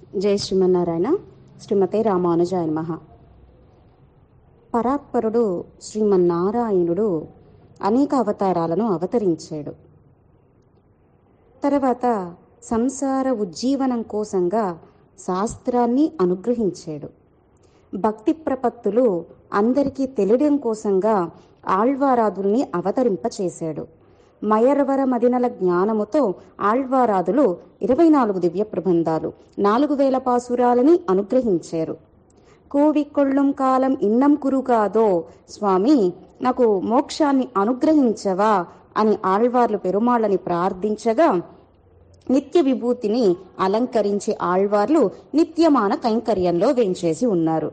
జై శ్రీమన్నారాయణ శ్రీమతే రామానుజాయ నమః పరాత్పరుడు శ్రీమన్నారాయణుడు అనేక అవతారాలను అవతరించాడు తర్వాత సంసార ఉజ్జీవనం కోసంగా శాస్త్రాన్ని అనుగ్రహించాడు భక్తి ప్రపత్తులు అందరికీ తెలియడం కోసంగా ఆళ్వారాదుల్ని అవతరింపచేశాడు మయర్వర మదినల జ్ఞానముతో ఆళ్వారాదులు ఇరవై నాలుగు దివ్య ప్రబంధాలు నాలుగు వేల పాసురాలని అనుగ్రహించారు కోవికొళ్ళం కాలం ఇన్నం కురుగాదో స్వామి నాకు మోక్షాన్ని అనుగ్రహించవా అని ఆళ్వార్లు పెరుమాళ్ళని ప్రార్థించగా నిత్య విభూతిని అలంకరించి ఆళ్వార్లు నిత్యమాన కైంకర్యంలో వేంచేసి ఉన్నారు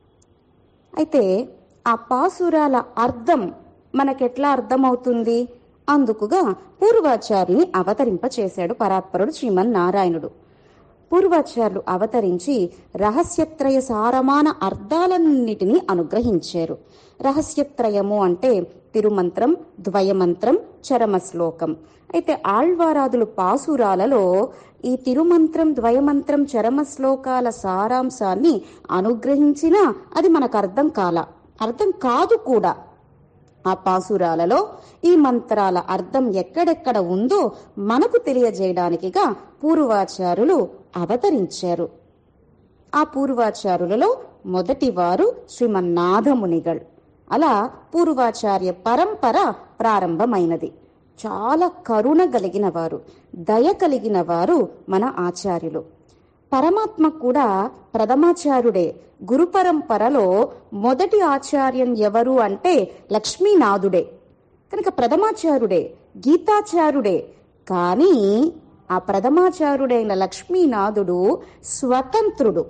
అయితే ఆ పాసురాల అర్థం మనకెట్లా అర్థమవుతుంది అందుకుగా పూర్వాచార్యుని అవతరింపచేశాడు పరాత్పరుడు శ్రీమన్నారాయణుడు పూర్వాచార్యులు అవతరించి రహస్యత్రయ సారమాన అర్థాలన్నిటినీ అనుగ్రహించారు రహస్యత్రయము అంటే తిరుమంత్రం ద్వయమంత్రం చరమ శ్లోకం అయితే ఆళ్వారాదులు పాసురాలలో ఈ తిరుమంత్రం ద్వయమంత్రం చరమ శ్లోకాల సారాంశాన్ని అనుగ్రహించినా అది మనకు అర్థం కాల అర్థం కాదు కూడా ఆ పాసురాలలో ఈ మంత్రాల అర్థం ఎక్కడెక్కడ ఉందో మనకు తెలియజేయడానికిగా పూర్వాచారులు అవతరించారు ఆ పూర్వాచారులలో మొదటివారు శ్రీమన్నాథమునిగల్ అలా పూర్వాచార్య పరంపర ప్రారంభమైనది చాలా కరుణ కలిగిన వారు దయ కలిగిన వారు మన ఆచార్యులు పరమాత్మ కూడా ప్రథమాచార్యుడే గురు పరంపరలో మొదటి ఆచార్యం ఎవరు అంటే లక్ష్మీనాథుడే కనుక ప్రథమాచార్యుడే గీతాచార్యుడే కానీ ఆ ప్రథమాచార్యుడైన లక్ష్మీనాథుడు స్వతంత్రుడు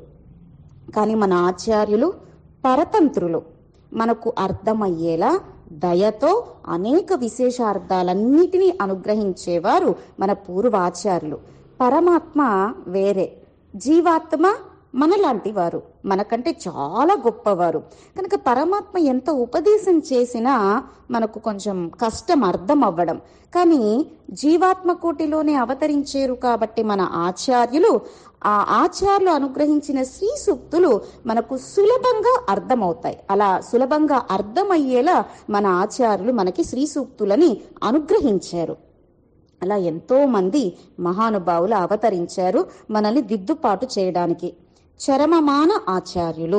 కానీ మన ఆచార్యులు పరతంత్రులు మనకు అర్థమయ్యేలా దయతో అనేక విశేషార్థాలన్నిటినీ అనుగ్రహించేవారు మన పూర్వాచార్యులు పరమాత్మ వేరే జీవాత్మ మనలాంటి వారు మనకంటే చాలా గొప్పవారు కనుక పరమాత్మ ఎంత ఉపదేశం చేసినా మనకు కొంచెం కష్టం అర్థం అవ్వడం కానీ జీవాత్మ కోటిలోనే అవతరించారు కాబట్టి మన ఆచార్యులు ఆ ఆచార్యులు అనుగ్రహించిన శ్రీ సూక్తులు మనకు సులభంగా అర్థమవుతాయి అలా సులభంగా అర్థమయ్యేలా మన ఆచార్యులు మనకి శ్రీ సూక్తులని అనుగ్రహించారు అలా ఎంతో మంది మహానుభావులు అవతరించారు మనల్ని దిద్దుపాటు చేయడానికి చరమమాన ఆచార్యులు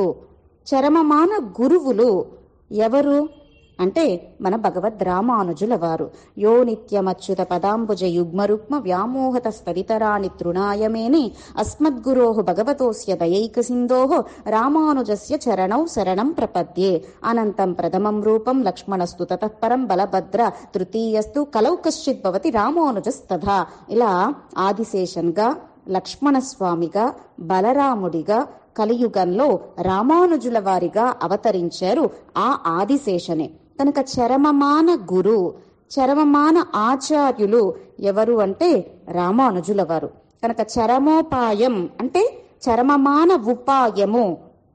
చరమమాన గురువులు ఎవరు అంటే మన భగవద్ రామానుజుల వారు యో నిత్యమచ్యుత పదాంబుజ యుగ్మరుక్మ వ్యామోహత స్తరితరాణి తృణాయమేని అస్మద్గురో భగవతోస్య దయైక సింధో రామానుజస్య చరణౌ శరణం ప్రపద్యే అనంతం ప్రథమం రూపం లక్ష్మణస్తు తతఃపరం బలభద్ర తృతీయస్తు కలౌ కశ్చిత్ భవతి రామానుజస్తథా ఇలా ఆదిశేషన్గా లక్ష్మణస్వామిగా బలరాముడిగా కలియుగంలో రామానుజుల వారిగా అవతరించారు ఆ ఆదిశేషనే కనుక చరమమాన గురు చరమమాన ఆచార్యులు ఎవరు అంటే రామానుజుల వారు కనుక చరమోపాయం అంటే చరమమాన ఉపాయము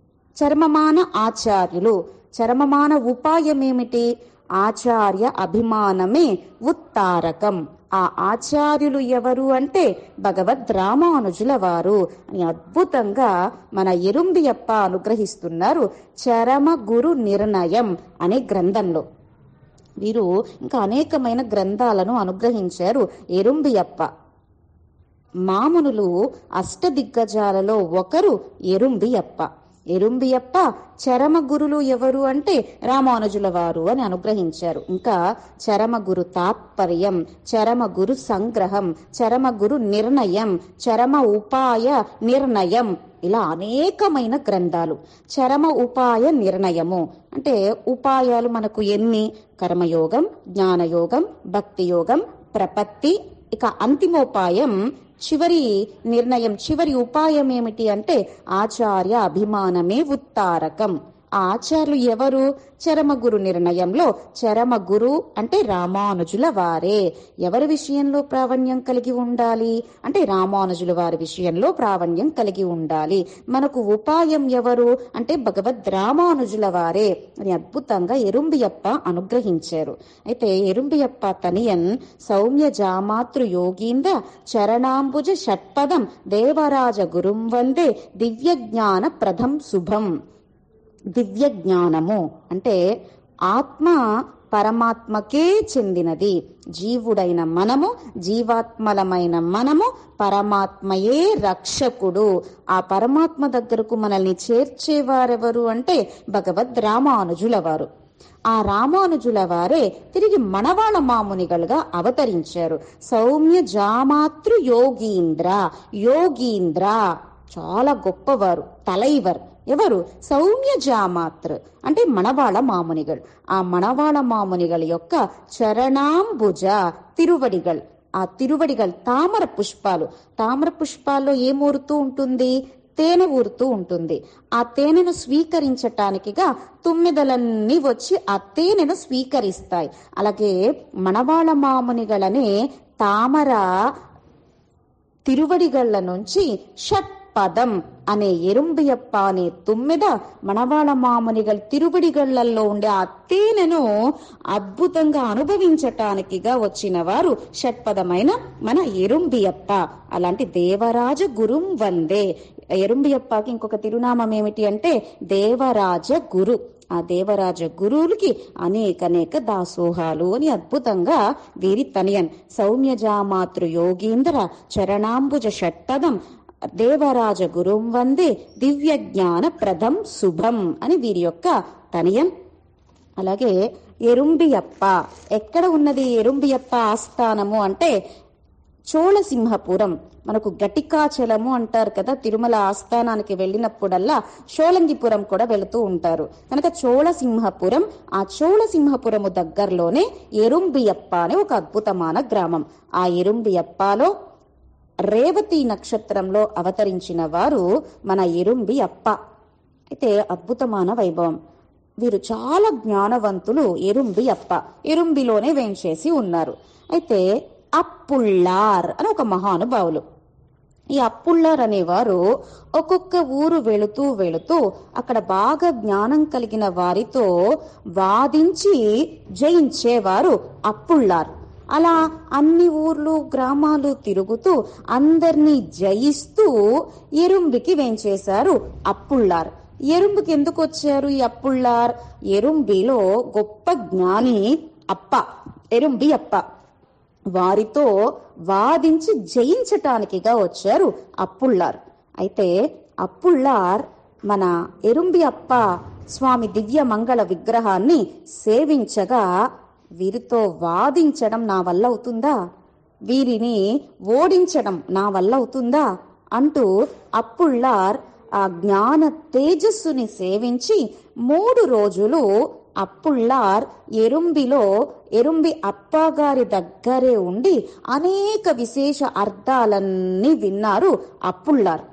చరమమాన ఆచార్యులు చరమమాన ఉపాయం ఏమిటి ఆచార్య అభిమానమే ఉత్తారకం ఆ ఆచార్యులు ఎవరు అంటే భగవద్ రామానుజుల వారు అని అద్భుతంగా మన ఎరుంబియప్ప అనుగ్రహిస్తున్నారు చరమ గురు నిర్ణయం అనే గ్రంథంలో వీరు ఇంకా అనేకమైన గ్రంథాలను అనుగ్రహించారు ఎరుంబియప్ప మామునులు అష్టదిగ్గజాలలో ఒకరు ఎరుంబియప్ప ఎరుంబియప్ప చరమ గురులు ఎవరు అంటే రామానుజుల వారు అని అనుగ్రహించారు ఇంకా చరమ గురు తాత్పర్యం చరమ గురు సంగ్రహం చరమ గురు నిర్ణయం చరమ ఉపాయ నిర్ణయం ఇలా అనేకమైన గ్రంథాలు చరమ ఉపాయ నిర్ణయము అంటే ఉపాయాలు మనకు ఎన్ని కర్మయోగం జ్ఞానయోగం భక్తి యోగం ప్రపత్తి ఇక అంతిమోపాయం చివరి నిర్ణయం చివరి ఉపాయం ఏమిటి అంటే ఆచార్య అభిమానమే ఉత్తారకం ఆ ఆచార్యులు ఎవరు చరమగురు నిర్ణయంలో చరమగురు అంటే రామానుజుల వారే ఎవరి విషయంలో ప్రావణ్యం కలిగి ఉండాలి అంటే రామానుజుల వారి విషయంలో ప్రావణ్యం కలిగి ఉండాలి మనకు ఉపాయం ఎవరు అంటే భగవద్ రామానుజుల వారే అని అద్భుతంగా ఎరుంబియప్ప అనుగ్రహించారు అయితే ఎరుంబియప్ప తనియన్ సౌమ్య జామాతృ యోగీంద్ర చరణాంబుజ షట్పదం దేవరాజ గురుం వందే దివ్య జ్ఞాన ప్రథం శుభం దివ్య జ్ఞానము అంటే ఆత్మ పరమాత్మకే చెందినది జీవుడైన మనము జీవాత్మలమైన మనము పరమాత్మయే రక్షకుడు ఆ పరమాత్మ దగ్గరకు మనల్ని చేర్చేవారెవరు అంటే భగవద్ రామానుజుల వారు ఆ రామానుజుల వారే తిరిగి మనవాళ మామునిగలుగా అవతరించారు సౌమ్య జామాతృ యోగీంద్ర యోగీంద్ర చాలా గొప్పవారు తలైవర్ ఎవరు సౌమ్య జామాత్ర అంటే మనవాళ మామునిగల్ ఆ మనవాళ మామునిగల్ యొక్క చరణాంబుజ తిరువడిగల్ ఆ తిరువడిగల్ తామర పుష్పాలు తామర పుష్పాల్లో ఏమూరుతూ ఉంటుంది తేనె ఊరుతూ ఉంటుంది ఆ తేనెను స్వీకరించటానికిగా తుమ్మిదలన్నీ వచ్చి ఆ తేనెను స్వీకరిస్తాయి అలాగే మనవాళ మామునిగలనే తామర తిరువడిగళ్ల నుంచి షట్ పదం అనే ఎరుంబియప్ప అనే తుమ్మెద మనవాళ మామనిగల్ తిరువడిగళ్లలో ఉండే ఆ తేనెను అద్భుతంగా అనుభవించటానికిగా వచ్చిన వారు షట్పదమైన మన ఎరుంబియప్ప అలాంటి దేవరాజ గురుం వందే ఎరుంబియప్పకి ఇంకొక తిరునామం ఏమిటి అంటే దేవరాజ గురు ఆ దేవరాజ గురువులకి అనేక అనేక దాసోహాలు అని అద్భుతంగా వీరి తనియన్ సౌమ్యజామాతృ యోగీంద్ర చరణాంబుజ షట్పదం దేవరాజ గురుం వందే దివ్య జ్ఞాన ప్రదం శుభం అని వీరి యొక్క తనియం అలాగే ఎరుంబియప్ప ఎక్కడ ఉన్నది ఎరుంబియప్ప ఆస్థానము అంటే చోళసింహపురం మనకు గటికాచలము అంటారు కదా తిరుమల ఆస్థానానికి వెళ్ళినప్పుడల్లా షోలంగిపురం కూడా వెళుతూ ఉంటారు కనుక చోళసింహపురం ఆ చోళసింహపురము దగ్గరలోనే ఎరుంబియప్ప అనే ఒక అద్భుతమైన గ్రామం ఆ ఎరుంబియప్పలో రేవతి నక్షత్రంలో అవతరించిన వారు మన ఎరుంబి అప్ప అయితే అద్భుతమైన వైభవం వీరు చాలా జ్ఞానవంతులు ఎరుంబి అప్ప ఎరుంబిలోనే వేంచేసి ఉన్నారు అయితే అప్పుళ్ళార్ అని ఒక మహానుభావులు ఈ అప్పుళ్ళార్ అనేవారు ఒక్కొక్క ఊరు వెళుతూ వెళుతూ అక్కడ బాగా జ్ఞానం కలిగిన వారితో వాదించి జయించేవారు అప్పుళ్ళార్ అలా అన్ని ఊర్లు గ్రామాలు తిరుగుతూ అందరినీ జయిస్తూ ఎరుంబికి వేంచేశారు అప్పుళ్ళార్ ఎరుంబికి ఎందుకు వచ్చారు ఈ అప్పుళ్ళార్ ఎరుంబిలో గొప్ప జ్ఞాని అప్ప ఎరుంబి అప్ప వారితో వాదించి జయించటానికిగా వచ్చారు అప్పుళ్ళార్ అయితే అప్పుళ్ళార్ మన ఎరుంబి అప్ప స్వామి దివ్య మంగళ విగ్రహాన్ని సేవించగా వీరితో వాదించడం నా వల్ల అవుతుందా వీరిని ఓడించడం నా వల్ల అవుతుందా అంటూ అప్పుళ్ళార్ ఆ జ్ఞాన తేజస్సుని సేవించి మూడు రోజులు అప్పుళ్ళార్ ఎరుంబిలో ఎరుంబి అప్పగారి దగ్గరే ఉండి అనేక విశేష అర్థాలన్నీ విన్నారు అప్పుళ్ళార్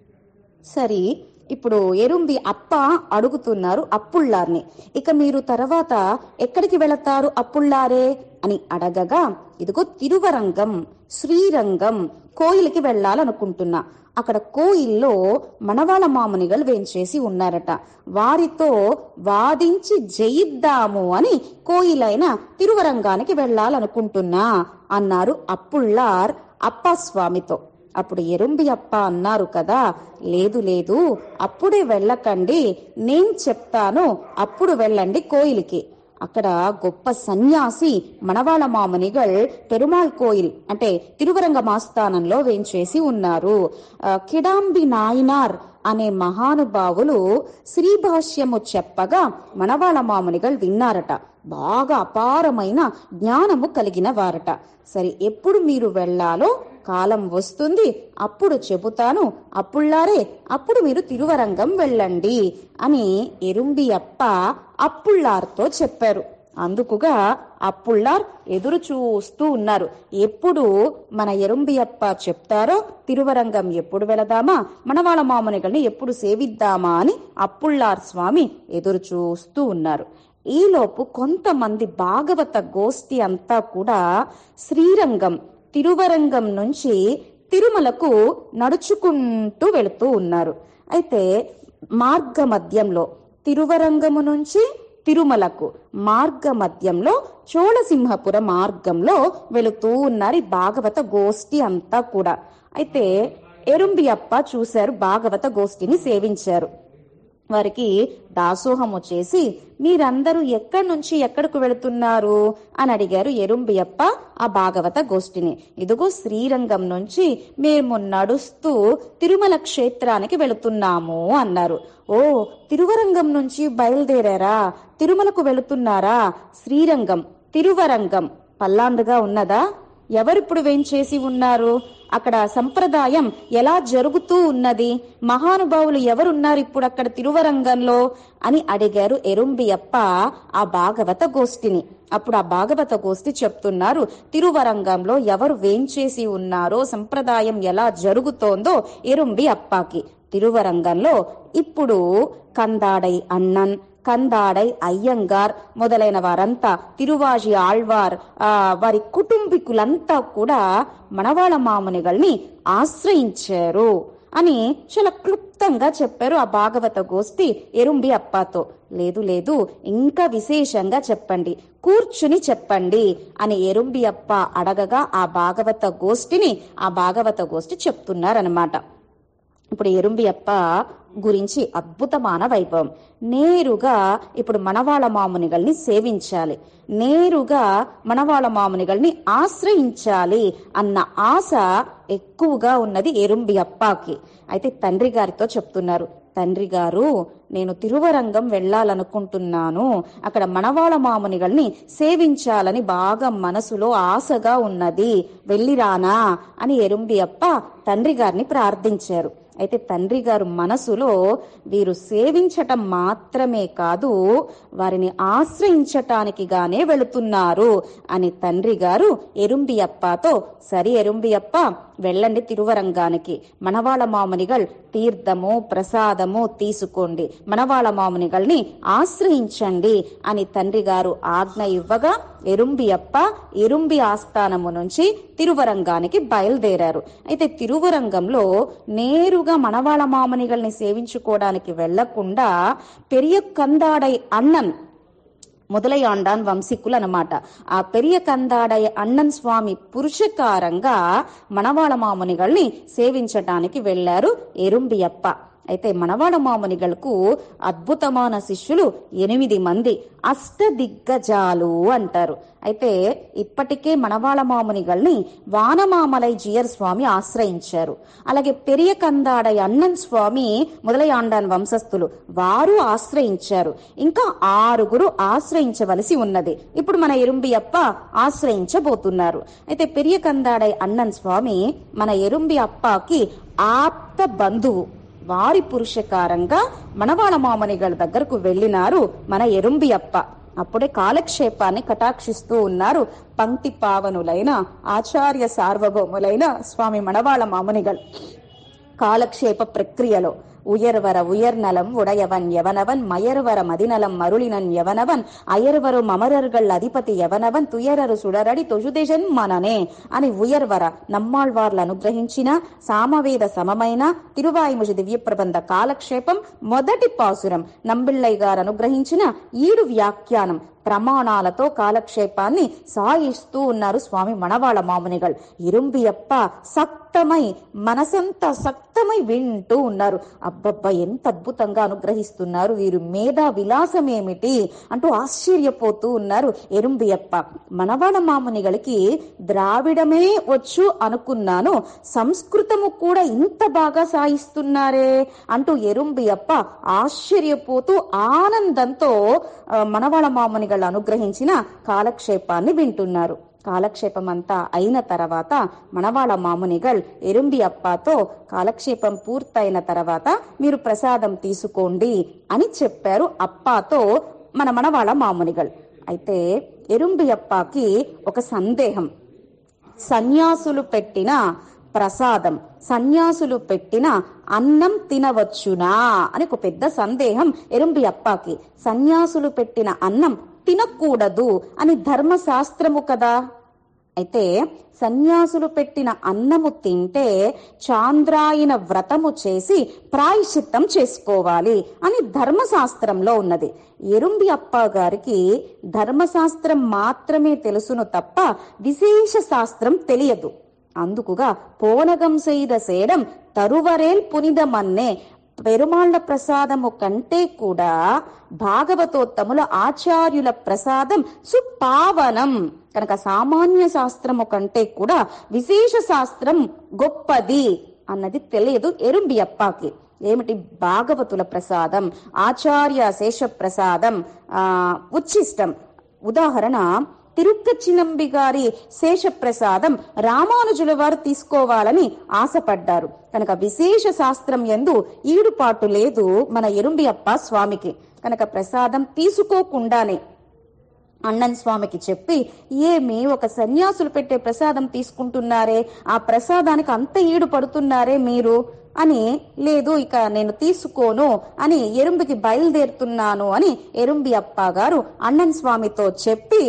సరి ఇప్పుడు ఎరుంబి అప్ప అడుగుతున్నారు అప్పుళ్ళార్ని ఇక మీరు తర్వాత ఎక్కడికి వెళతారు అప్పుళ్ళారే అని అడగగా ఇదిగో తిరువరంగం శ్రీరంగం కోయిలకి వెళ్ళాలనుకుంటున్నా అక్కడ కోయిల్లో మనవాళ్ళ మామునిగలు వేంచేసి ఉన్నారట వారితో వాదించి జయిద్దాము అని కోయిలైన తిరువరంగానికి వెళ్ళాలనుకుంటున్నా అన్నారు అప్పుళ్ళార్ అప్పస్వామితో అప్పుడు ఎరుంబి అప్ప అన్నారు కదా లేదు లేదు అప్పుడే వెళ్ళకండి నేను చెప్తాను అప్పుడు వెళ్ళండి కోయిలికి అక్కడ గొప్ప సన్యాసి మనవాళ మామనిగల్ పెరుమాళ్ కోయిల్ అంటే తిరువరంగ మాస్థానంలో వేంచేసి ఉన్నారు ఆ, కిడాంబి నాయనార్ అనే మహానుభావులు శ్రీభాష్యము చెప్పగా మనవాళ మామునిగల్ విన్నారట బాగా అపారమైన జ్ఞానము కలిగిన వారట సరే ఎప్పుడు మీరు వెళ్ళాలో కాలం వస్తుంది అప్పుడు చెబుతాను అప్పుళ్ళారే అప్పుడు మీరు తిరువరంగం వెళ్ళండి అని ఎరుంబి అప్ప అప్పుళ్ళార్తో చెప్పారు అందుకుగా అప్పుళ్ళార్ ఎదురు చూస్తూ ఉన్నారు ఎప్పుడు మన ఎరుంబియప్ప చెప్తారో తిరువరంగం ఎప్పుడు వెళదామా మనవాళ్ళ మామనిగల్ని ఎప్పుడు సేవిద్దామా అని అప్పుళ్ళార్ స్వామి ఎదురు చూస్తూ ఉన్నారు ఈలోపు కొంతమంది భాగవత గోష్ఠి అంతా కూడా శ్రీరంగం తిరువరంగం నుంచి తిరుమలకు నడుచుకుంటూ వెళుతూ ఉన్నారు అయితే మార్గ మధ్యంలో తిరువరంగము నుంచి తిరుమలకు మార్గ మధ్యంలో చోళసింహపుర మార్గంలో వెళుతూ ఉన్నారు ఈ భాగవత గోష్ఠి అంతా కూడా అయితే ఎరుంబియప్ప చూశారు భాగవత గోష్ఠిని సేవించారు వారికి దాసోహం వచ్చేసి మీరందరూ ఎక్కడి నుంచి ఎక్కడికి వెళుతున్నారు అని అడిగారు ఎరుంబియప్ప ఆ భాగవత గోష్ఠిని ఇదిగో శ్రీరంగం నుంచి మేము నడుస్తూ తిరుమల క్షేత్రానికి వెళుతున్నాము అన్నారు ఓ తిరువరంగం నుంచి బయలుదేరారా తిరుమలకు వెళుతున్నారా శ్రీరంగం తిరువరంగం పల్లాండుగా ఉన్నదా ఎవరిప్పుడు వేంచేసి ఉన్నారు అక్కడ సంప్రదాయం ఎలా జరుగుతూ ఉన్నది మహానుభావులు ఎవరున్నారు ఇప్పుడు అక్కడ తిరువరంగంలో అని అడిగారు ఎరుంబియప్ప ఆ భాగవత గోష్ఠిని అప్పుడు ఆ భాగవత గోష్ఠి చెప్తున్నారు తిరువరంగంలో ఎవరు వేంచేసి ఉన్నారో సంప్రదాయం ఎలా జరుగుతోందో ఎరుంబి అప్పాకి తిరువరంగంలో ఇప్పుడు కందాడై అన్నన్ కందాడై అయ్యంగార్ మొదలైన వారంతా తిరువాజి ఆళ్వార్ ఆ వారి కుటుంబీకులంతా కూడా మనవాళ మామునిగల్ని ఆశ్రయించారు అని చాలా క్లుప్తంగా చెప్పారు ఆ భాగవత గోష్ఠి ఎరుంబి అప్పాతో లేదు లేదు ఇంకా విశేషంగా చెప్పండి కూర్చుని చెప్పండి అని ఎరుంబి అప్ప అడగగా ఆ భాగవత గోష్ఠిని ఆ భాగవత గోష్ఠి చెప్తున్నారనమాట ఇప్పుడు ఎరుంబి అప్ప గురించి అద్భుతమైన వైభవం నేరుగా ఇప్పుడు మనవాళ మామునిగల్ని సేవించాలి నేరుగా మనవాళ మామునిగల్ని ఆశ్రయించాలి అన్న ఆశ ఎక్కువగా ఉన్నది ఎరుంబి అప్పాకి అయితే తండ్రి గారితో చెప్తున్నారు తండ్రి గారు నేను తిరువరంగం వెళ్ళాలనుకుంటున్నాను అక్కడ మనవాళ మామునిగల్ని సేవించాలని బాగా మనసులో ఆశగా ఉన్నది వెళ్ళిరానా అని ఎరుంబి అప్ప తండ్రి గారిని ప్రార్థించారు అయితే తండ్రి గారు మనసులో వీరు సేవించటం మాత్రమే కాదు వారిని ఆశ్రయించటానికి గానే వెళుతున్నారు అని తండ్రి గారు ఎరుంబియప్పతో సరి ఎరుంబియప్ప వెళ్ళండి తిరువరంగానికి మనవాళ మామునిగల్ తీర్థము ప్రసాదము తీసుకోండి మనవాళ మామునిగల్ని ఆశ్రయించండి అని తండ్రి గారు ఆజ్ఞ ఇవ్వగా ఎరుంబియప్ప ఎరుంబి ఆస్థానము నుంచి తిరువరంగానికి బయలుదేరారు అయితే తిరువరంగంలో నేరుగా మనవాళ మామునిగల్ని సేవించుకోవడానికి వెళ్లకుండా పెరియ కందాడై అన్నన్ మొదలయాండాన్ వంశీకులు అనమాట ఆ పెరియ కందాడయ అన్నన్ స్వామి పురుషకారంగా మనవాళ మామునిగల్ని సేవించటానికి వెళ్లారు ఎరుంబియప్ప అయితే మనవాళ మామునిగలకు అద్భుతమైన శిష్యులు ఎనిమిది మంది అష్ట దిగ్గజాలు అంటారు అయితే ఇప్పటికే మనవాళ మామునిగల్ని వానమామలై జియర్ స్వామి ఆశ్రయించారు అలాగే పెరియ కందాడై అన్నన్ స్వామి మొదలయాండాన్ వంశస్థులు వారు ఆశ్రయించారు ఇంకా ఆరుగురు ఆశ్రయించవలసి ఉన్నది ఇప్పుడు మన ఎరుంబి అప్ప ఆశ్రయించబోతున్నారు అయితే పెరియ కందాడై అన్నన్ స్వామి మన ఎరుంబి అప్పకి ఆప్త బంధువు వారి పురుషకారంగా మనవాళ మామనిగల దగ్గరకు వెళ్ళినారు మన ఎరుంబి అప్ప అప్పుడే కాలక్షేపాన్ని కటాక్షిస్తూ ఉన్నారు పంక్తి పావనులైన ఆచార్య సార్వభౌములైన స్వామి మనవాళ మామునిగల్ కాలక్షేప ప్రక్రియలో உயர்வர உயர்நலம் உடையவன் எவனவன் மயர்வர மதிநலம் மருளினன் எவனவன் அயர்வரும் அமரர்கள் அதிபதி ఎవనవన్ తుయరరు సుడరడి తొజుదేశన్ మననే అని ఉయర్వర నమ్మాళ్వార్లు అనుగ్రహించిన సామవేద సమమైన తిరువాయిముషి దివ్య ప్రబంధ కాలక్షేపం మొదటి పాసురం నంబిళ్ళయ్య గారు అనుగ్రహించిన ఈడు వ్యాఖ్యానం ప్రమాణాలతో కాలక్షేపాన్ని సాయిస్తూ ఉన్నారు స్వామి మణవాళ మామునిగల్ ఇరుంబియప్ప సక్తమై మనసంతా సక్తమై వింటూ ఉన్నారు అబ్బబ్బా ఎంత అద్భుతంగా అనుగ్రహిస్తున్నారు వీరు మేధా విలాసం ఏమిటి అంటూ ఆశ్చర్యపోతూ ఉన్నారు ఎరుంబియప్ప మనవాళ మామునిగలికి ద్రావిడమే వచ్చు అనుకున్నాను సంస్కృతము కూడా ఇంత బాగా సాయిస్తున్నారే అంటూ ఎరుంబియప్ప ఆశ్చర్యపోతూ ఆనందంతో ఆ, మనవాళ మామునిగళ్ళు అనుగ్రహించిన కాలక్షేపాన్ని వింటున్నారు కాలక్షేపం అంతా అయిన తర్వాత మనవాళ మామునిగల్ ఎరుంబి అప్పతో కాలక్షేపం పూర్తయిన తర్వాత మీరు ప్రసాదం తీసుకోండి అని చెప్పారు అప్పాతో మన మనవాళ మామునిగల్ అయితే ఎరుంబియప్పకి ఒక సందేహం సన్యాసులు పెట్టిన ప్రసాదం సన్యాసులు పెట్టిన అన్నం తినవచ్చునా అని ఒక పెద్ద సందేహం ఎరుంబి అప్పాకి సన్యాసులు పెట్టిన అన్నం తినకూడదు అని ధర్మశాస్త్రము కదా అయితే సన్యాసులు పెట్టిన అన్నము తింటే చాంద్రాయన వ్రతము చేసి ప్రాయశ్చిత్తం చేసుకోవాలి అని ధర్మశాస్త్రంలో ఉన్నది ఎరుంబి అప్ప గారికి ధర్మశాస్త్రం మాత్రమే తెలుసును తప్ప విశేష శాస్త్రం తెలియదు అందుకుగా పోనగం செய்த సేడం తరువరేల్ పునిదమన్నే పెరుమాళ్ల ప్రసాదము కంటే కూడా భాగవతోత్తముల ఆచార్యుల ప్రసాదం సుపావనం కనుక సామాన్య శాస్త్రము కంటే కూడా విశేష శాస్త్రం గొప్పది అన్నది తెలియదు ఎరుంబి అప్పాకి ఏమిటి భాగవతుల ప్రసాదం ఆచార్య శేష ప్రసాదం ఆ ఉచ్ఛిష్టం ఉదాహరణ తిరుక్కచ్చినంబి గారి శేషప్రసాదం రామానుజుల వారు తీసుకోవాలని ఆశపడ్డారు కనుక విశేష శాస్త్రం ఎందు ఈడుపాటు లేదు మన ఎరుంబియప్ప స్వామికి కనుక ప్రసాదం తీసుకోకుండానే అన్నన్ స్వామికి చెప్పి ఏమి ఒక సన్యాసులు పెట్టే ప్రసాదం తీసుకుంటున్నారే ఆ ప్రసాదానికి అంత ఈడు పడుతున్నారే మీరు అని లేదు ఇక నేను తీసుకోను అని ఎరుంబికి బయలుదేరుతున్నాను అని ఎరుంబి అప్ప గారు అన్నన్ స్వామితో చెప్పి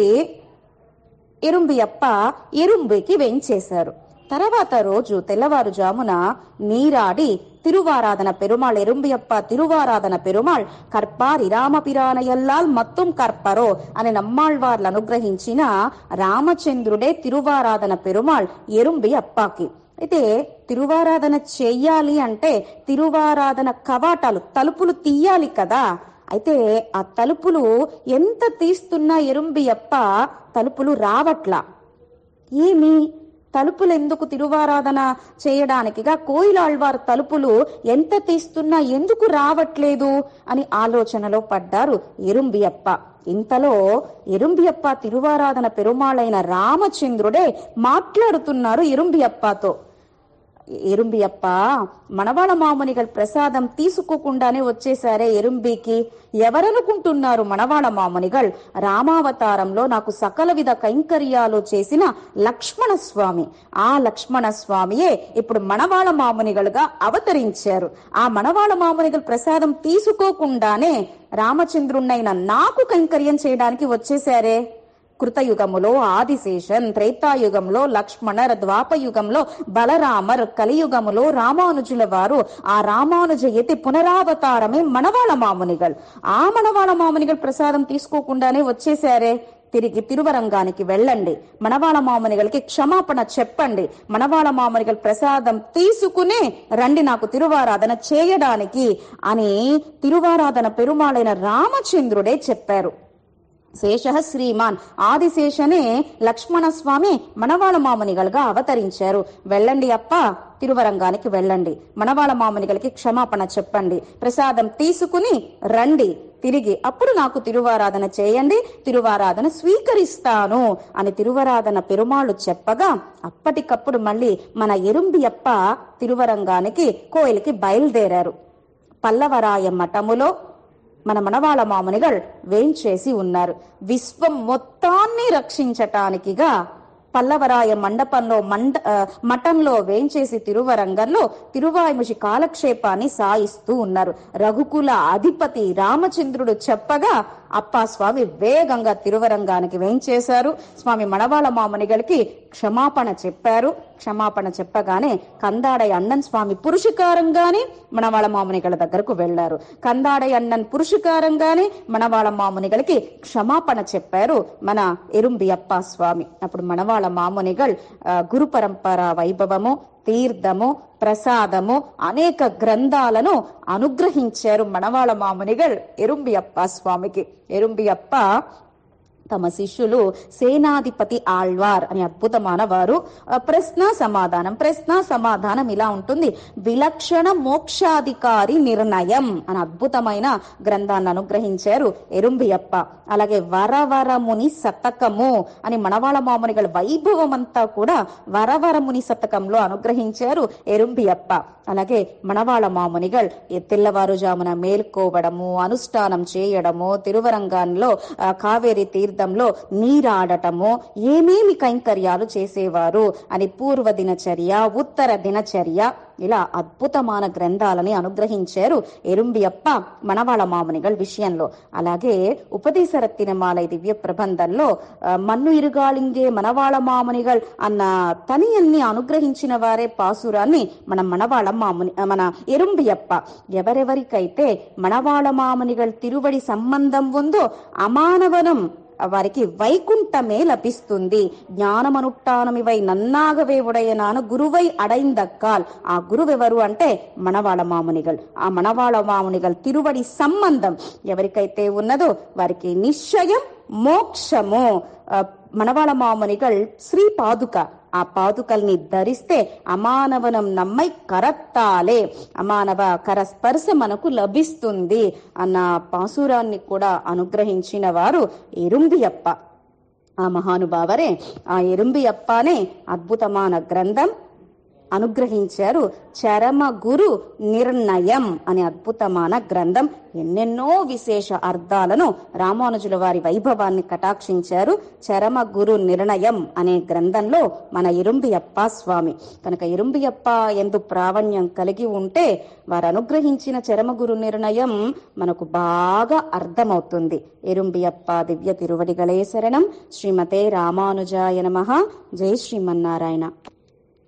ఎరుంబియప్ప ఎరుంబికి వెంచేశారు తర్వాత రోజు తెల్లవారుజామున నీరాడి తిరువారాధన పెరుమాళ్ ఎరుంబియప్ప తిరువారాధన పెరుమాళ్ కర్పారి రామపిరానయల్లాల్ మత్తుం కర్పరో అని నమ్మాళ్వార్లు అనుగ్రహించిన రామచంద్రుడే తిరువారాధన పెరుమాళ్ ఎరుంబి అప్పాకి అయితే తిరువారాధన చెయ్యాలి అంటే తిరువారాధన కవాటాలు తలుపులు తీయాలి కదా అయితే ఆ తలుపులు ఎంత తీస్తున్నా ఎరుంబియప్ప తలుపులు రావట్లా ఏమి తలుపులు ఎందుకు తిరువారాధన చేయడానికిగా కోయిలాళ్వార్ తలుపులు ఎంత తీస్తున్నా ఎందుకు రావట్లేదు అని ఆలోచనలో పడ్డారు ఎరుంబియప్ప ఇంతలో ఎరుంబియప్ప తిరువారాధన పెరుమాళైన రామచంద్రుడే మాట్లాడుతున్నారు ఎరుంబియప్పతో ఎరుంబియప్ప మనవాళ మామునిగల్ ప్రసాదం తీసుకోకుండానే వచ్చేసారే ఎరుంబికి ఎవరనుకుంటున్నారు మనవాళ మామునిగల్ రామావతారంలో నాకు సకల విధ కైంకర్యాలు చేసిన లక్ష్మణ స్వామి ఆ లక్ష్మణ స్వామియే ఇప్పుడు మనవాళ మామునిగలుగా అవతరించారు ఆ మనవాళ మామునిగల్ ప్రసాదం తీసుకోకుండానే రామచంద్రుణ్ణైన నాకు కైంకర్యం చేయడానికి వచ్చేసారే కృతయుగములో ఆదిశేషన్ త్రేతాయుగంలో లక్ష్మణర్ ద్వాపయుగంలో బలరామర్ కలియుగములో రామానుజుల వారు ఆ రామానుజ యతి పునరావతారమే మనవాళ మామునిగల్ ఆ మనవాళ మామునిగల్ ప్రసాదం తీసుకోకుండానే వచ్చేసారే తిరిగి తిరువరంగానికి వెళ్ళండి మనవాళ మామనిగలకి క్షమాపణ చెప్పండి మనవాళ మామనిగల ప్రసాదం తీసుకునే రండి నాకు తిరువారాధన చేయడానికి అని తిరువారాధన పెరుమాళైన రామచంద్రుడే చెప్పారు శేష శ్రీమాన్ ఆదిశేషనే లక్ష్మణ స్వామి మనవాళ మామునిగలుగా అవతరించారు వెళ్ళండి అప్ప తిరువరంగానికి వెళ్ళండి మనవాళ మామునిగలకి క్షమాపణ చెప్పండి ప్రసాదం తీసుకుని రండి తిరిగి అప్పుడు నాకు తిరువారాధన చేయండి తిరువారాధన స్వీకరిస్తాను అని తిరువరాధన పెరుమాళ్ళు చెప్పగా అప్పటికప్పుడు మళ్ళీ మన ఎరుంబి అప్ప తిరువరంగానికి కోయిలకి బయలుదేరారు పల్లవరాయ మఠములో మన మనవాళ మామునిగల్ వేంచేసి ఉన్నారు విశ్వం మొత్తాన్ని రక్షించటానికిగా పల్లవరాయ మండపంలో మండ ఆ, మఠంలో వేంచేసి తిరువరంగంలో తిరువాయుముషి కాలక్షేపాన్ని సాయిస్తూ ఉన్నారు రఘుకుల అధిపతి రామచంద్రుడు చెప్పగా అప్పా స్వామి వేగంగా తిరువరంగానికి వేంచేశారు స్వామి మణవాళ మామునిగలికి క్షమాపణ చెప్పారు క్షమాపణ చెప్పగానే కందాడై అన్నన్ స్వామి పురుషకారంగానే మనవాళ మామునిగల దగ్గరకు వెళ్లారు కందాడై అన్నన్ పురుషకారంగానే మనవాళ మామునిగలకి క్షమాపణ చెప్పారు మన ఎరుంబి అప్పా స్వామి అప్పుడు మనవాళ మామునిగల్ ఆ, గురు పరంపర వైభవము తీర్థము ప్రసాదము అనేక గ్రంథాలను అనుగ్రహించారు మనవాళ మామునిగల్ ఎరుంబి అప్ప స్వామికి ఎరుంబి అప్ప తమ శిష్యులు సేనాధిపతి ఆళ్వార్ అని అద్భుతమైన వారు ఆ, ప్రశ్న సమాధానం ప్రశ్న సమాధానం ఇలా ఉంటుంది విలక్షణ మోక్షాధికారి నిర్ణయం అని అద్భుతమైన గ్రంథాన్ని అనుగ్రహించారు ఎరుంబియప్ప అలాగే వరవరముని శతకము అని మనవాళ మామునిగల వైభవం అంతా కూడా వరవరముని శతకంలో అనుగ్రహించారు ఎరుంబియప్ప అలాగే మనవాళ మామునిగల్ ఈ తెల్లవారుజామున మేల్కోవడము అనుష్ఠానం చేయడము తిరువరంగాన్లో ఆ, కావేరి తీర్థ తీర్థంలో నీరాడటము ఏమేమి కైంకర్యాలు చేసేవారు అని పూర్వ దినచర్య ఉత్తర దినచర్య ఇలా అద్భుతమైన గ్రంథాలని అనుగ్రహించారు ఎరుంబియప్ప మనవాళ మామనిగల్ విషయంలో అలాగే ఉపదేశరత్తినమాలయ దివ్య ప్రబంధంలో ఆ, మన్ను ఇరుగాళింగే మనవాళ మామనిగల్ అన్న తనియన్ని అనుగ్రహించిన వారే పాసురాన్ని మన మనవాళ మాముని మన ఎరుంబియప్ప ఎవరెవరికైతే మనవాళ మామనిగల్ తిరువడి సంబంధం ఉందో అమానవనం వారికి వైకుంఠమే లభిస్తుంది జ్ఞానమనుట్టానమివై నన్నాగవే ఉడయనాను గురువై అడైందక్కాల్ ఆ గురువెవరు అంటే మనవాళ మామునిగల్ ఆ మనవాళ మామునిగల్ తిరువడి సంబంధం ఎవరికైతే ఉన్నదో వారికి నిశ్చయం మోక్షము ఆ, మనవాళ మామునిగల్ శ్రీ పాదుక ఆ పాదుకల్ని ధరిస్తే అమానవనం నమ్మై కరత్తాలే అమానవ కరస్పర్శ మనకు లభిస్తుంది అన్న పాసురాన్ని కూడా అనుగ్రహించిన వారు ఎరుంబియప్ప ఆ మహానుభావరే ఆ ఎరుంబియప్పనే అద్భుతమైన గ్రంథం అనుగ్రహించారు చరమ గురు నిర్ణయం అనే అద్భుతమైన గ్రంథం ఎన్నెన్నో విశేష అర్థాలను రామానుజుల వారి వైభవాన్ని కటాక్షించారు చరమ గురు నిర్ణయం అనే గ్రంథంలో మన ఇరుంబియప్ప స్వామి కనుక ఇరుంబియప్ప ఎందు ప్రావణ్యం కలిగి ఉంటే వారు అనుగ్రహించిన చరమ గురు నిర్ణయం మనకు బాగా అర్థమవుతుంది ఎరుంబియప్ప దివ్య తిరువడిగలే శరణం శ్రీమతే రామానుజాయ నమః జై శ్రీమన్నారాయణ